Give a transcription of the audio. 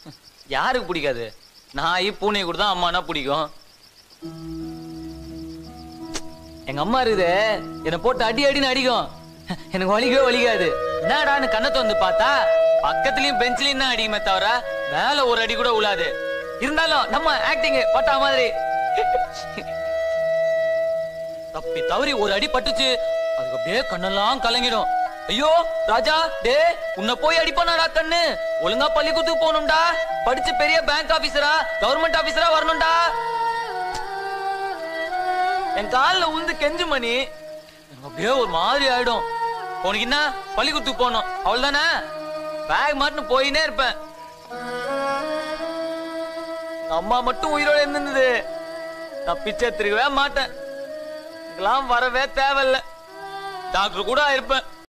யாருக்கு பிடிக்காது நாய் பூனை கூட தான் அம்மானா பிடிக்கும் எங்க அம்மா இருக்குது என்னை போட்டு அடி அடின்னு அடிக்கும் எனக்கு வலிக்கவே வலிக்காது என்னடான்னு கண்ணத்தை வந்து பார்த்தா பக்கத்துலயும் பெஞ்சிலையும் தான் அடிக்குமே தவிர மேல ஒரு அடி கூட உழாது இருந்தாலும் நம்ம ஆக்டிங் பட்டா மாதிரி தப்பி தவறி ஒரு அடி பட்டுச்சு அதுக்கு அப்படியே கண்ணெல்லாம் கலங்கிடும் ஐயோ ராஜா டே உன்னை போய் அடிப்பானாடா கண்ணு ஒழுங்கா பள்ளிக்கூடத்துக்கு போகணும்டா படிச்சு பெரிய பேங்க் ஆபீசரா கவர்மெண்ட் ஆபீசரா வரணும்டா என் காலில் உந்து கெஞ்சு மணி எனக்கு அப்படியே ஒரு மாதிரி ஆயிடும் உனக்கு என்ன பள்ளிக்கூடத்துக்கு போகணும் அவள் தானே பேக் மாட்டுன்னு போயினே இருப்பேன் எங்க அம்மா மட்டும் உயிரோட இருந்திருந்தது நான் பிச்சை திருக்கவே மாட்டேன் இதெல்லாம் வரவே தேவையில்ல டாக்டர் கூட இருப்பேன்